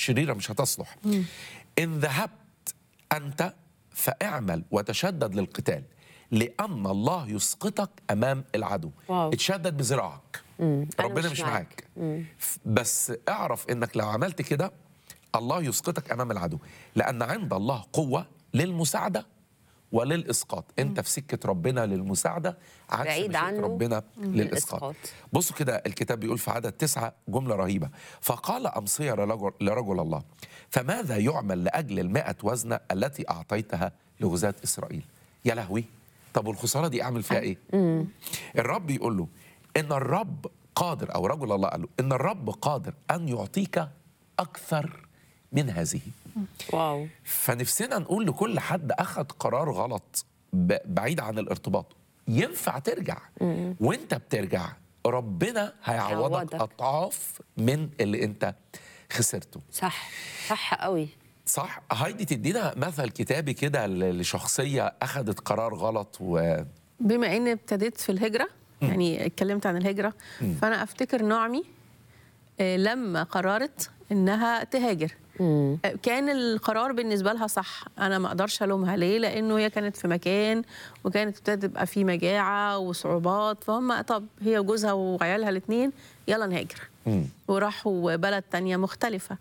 الشريره مش هتصلح ان ذهبت انت فاعمل وتشدد للقتال لان الله يسقطك امام العدو واو. اتشدد بذراعك أنا ربنا مش معاك ف- بس اعرف انك لو عملت كده الله يسقطك امام العدو لان عند الله قوه للمساعده وللاسقاط انت في سكه ربنا للمساعده عكس بعيد مشيئة عنه ربنا للاسقاط للإسقاط. بصوا كده الكتاب بيقول في عدد تسعة جملة رهيبة فقال أمصية لرجل, لرجل الله فماذا يعمل لأجل المائة وزنة التي أعطيتها لغزاة إسرائيل يا لهوي طب والخسارة دي أعمل فيها إيه الرب يقول له إن الرب قادر أو رجل الله قال له إن الرب قادر أن يعطيك أكثر من هذه واو فنفسنا نقول لكل حد اخذ قرار غلط ب- بعيد عن الارتباط ينفع ترجع وانت بترجع ربنا هيعوضك هيعوضك. اضعاف من اللي انت خسرته صح صح قوي صح هايدي تدينا مثل كتابي كده ل- لشخصيه اخذت قرار غلط و بما اني ابتديت في الهجره يعني اتكلمت عن الهجره فانا افتكر نعمي آه، لما قررت انها تهاجر آه، كان القرار بالنسبه لها صح انا ما اقدرش الومها ليه لانه هي كانت في مكان وكانت ابتدت تبقى في مجاعه وصعوبات فهم طب هي وجوزها وعيالها الاثنين يلا نهاجر وراحوا بلد تانية مختلفة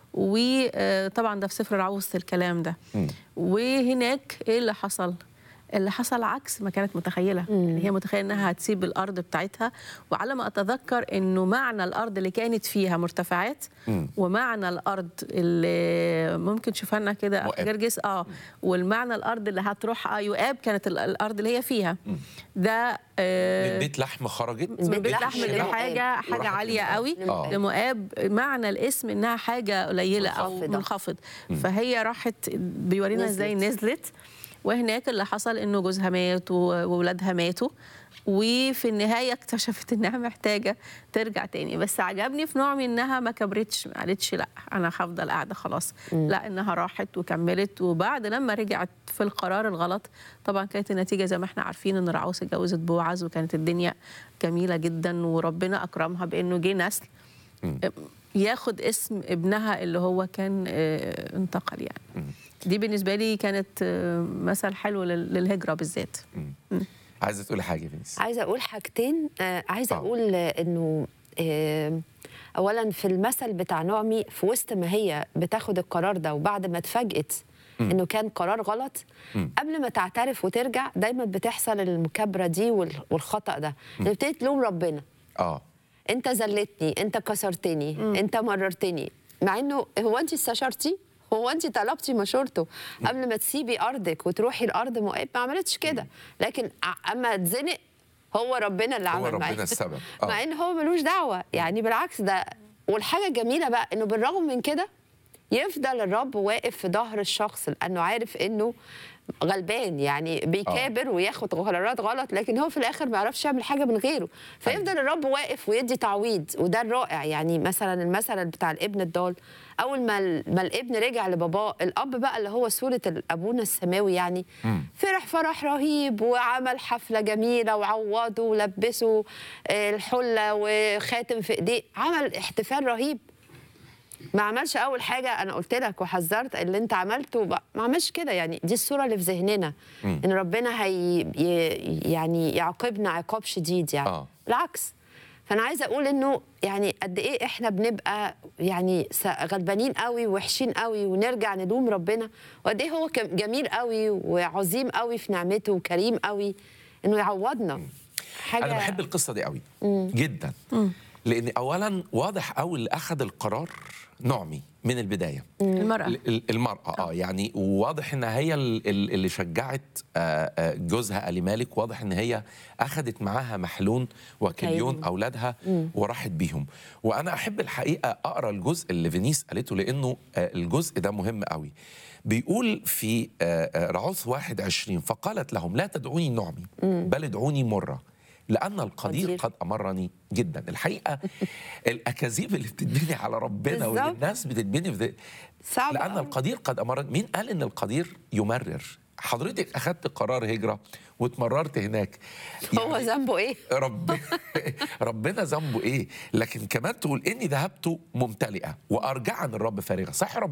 وطبعا ده في سفر العوص الكلام ده وهناك ايه اللي حصل اللي حصل عكس ما كانت متخيله يعني هي متخيله انها هتسيب الارض بتاعتها وعلى ما اتذكر انه معنى الارض اللي كانت فيها مرتفعات ومعنى الارض اللي ممكن تشوفها لنا كده مؤاب. جرجس اه والمعنى الارض اللي هتروح آه يؤاب كانت ال- الارض اللي هي فيها ده آه من بيت لحم خرجت من من بيت بيت لحم لحم لمؤاب. لحاجه حاجه وراحت عاليه لمؤاب. قوي آه. لمؤاب معنى الاسم انها حاجه قليله او منخفضة. منخفض فهي راحت بيورينا ازاي نزلت. نزلت وهناك اللي حصل انه جوزها مات و- واولادها ماتوا وفي النهايه اكتشفت انها محتاجه ترجع تاني بس عجبني في نعمي انها ما كبرتش ما قالتش لا انا هفضل قاعده خلاص لا انها راحت وكملت وبعد لما رجعت في القرار الغلط طبعا كانت النتيجه زي ما احنا عارفين ان رعوس اتجوزت بوعز وكانت الدنيا جميله جدا وربنا اكرمها بانه جه نسل ياخد اسم ابنها اللي هو كان آه، انتقل يعني دي بالنسبه لي كانت آه، مثل حلو لل- للهجره بالذات عايزه تقولي حاجه فينيس عايزه اقول حاجتين آه عايزه آه. اقول آه، انه آه اولا في المثل بتاع نعمي في وسط ما هي بتاخد القرار ده وبعد ما اتفاجئت انه كان قرار غلط قبل ما تعترف وترجع دايما بتحصل المكابره دي وال- والخطا ده بتبتدي تلوم ربنا اه انت زلتني انت كسرتني انت مررتني مع انه هو انت استشرتي هو انت طلبتي مشورته قبل ما تسيبي ارضك وتروحي الارض مؤاب ما عملتش كده لكن ع- اما اتزنق هو ربنا اللي هو عمل ربنا معاه السبب. آه. مع ان هو ملوش دعوه يعني بالعكس ده والحاجه الجميله بقى انه بالرغم من كده يفضل الرب واقف في ظهر الشخص لانه عارف انه غلبان يعني بيكابر وياخد قرارات غلط لكن هو في الاخر ما يعرفش يعمل حاجه من غيره فيفضل الرب واقف ويدي تعويض وده الرائع يعني مثلا المثل بتاع الابن الضال اول ما ال- ما الابن رجع لباباه الاب بقى اللي هو صوره ابونا السماوي يعني فرح فرح رهيب وعمل حفله جميله وعوضه ولبسه آه، الحله وخاتم في ايديه عمل احتفال رهيب ما عملش اول حاجه انا قلت لك وحذرت اللي انت عملته بقى- ما عملش كده يعني دي الصوره اللي في ذهننا ان ربنا هي ي- يعني يعاقبنا عقاب شديد يعني آه. بالعكس فانا عايزه اقول انه يعني قد ايه احنا بنبقى يعني س- غلبانين قوي وحشين قوي ونرجع نلوم ربنا وقد ايه هو كم- جميل قوي وعظيم قوي في نعمته وكريم قوي انه يعوضنا حاجه انا بحب القصه دي قوي جدا لان اولا واضح قوي اللي اخذ القرار نعمي من البدايه المراه ال- ال- المرأة اه يعني واضح ان هي ال- ال- اللي شجعت آه، آه، جوزها آل مالك واضح ان هي اخذت معاها محلون وكليون كليون. اولادها وراحت بيهم وانا احب الحقيقه اقرا الجزء اللي فينيس قالته لانه آه، الجزء ده مهم قوي بيقول في آه، آه، رعوث 21 فقالت لهم لا تدعوني نعمي بل ادعوني مرة لأن القدير قدير. قد أمرني جدا الحقيقة الأكاذيب اللي بتتبني على ربنا واللي بالظبط. الناس بتتبني في صعب لأن أوي. القدير قد أمرني مين قال إن القدير يمرر حضرتك اخدت قرار هجره واتمررت هناك هو ذنبه ايه؟ رب ربنا ذنبه ايه لكن كمان تقول اني ذهبت ممتلئه وارجعني الرب فارغه صح رب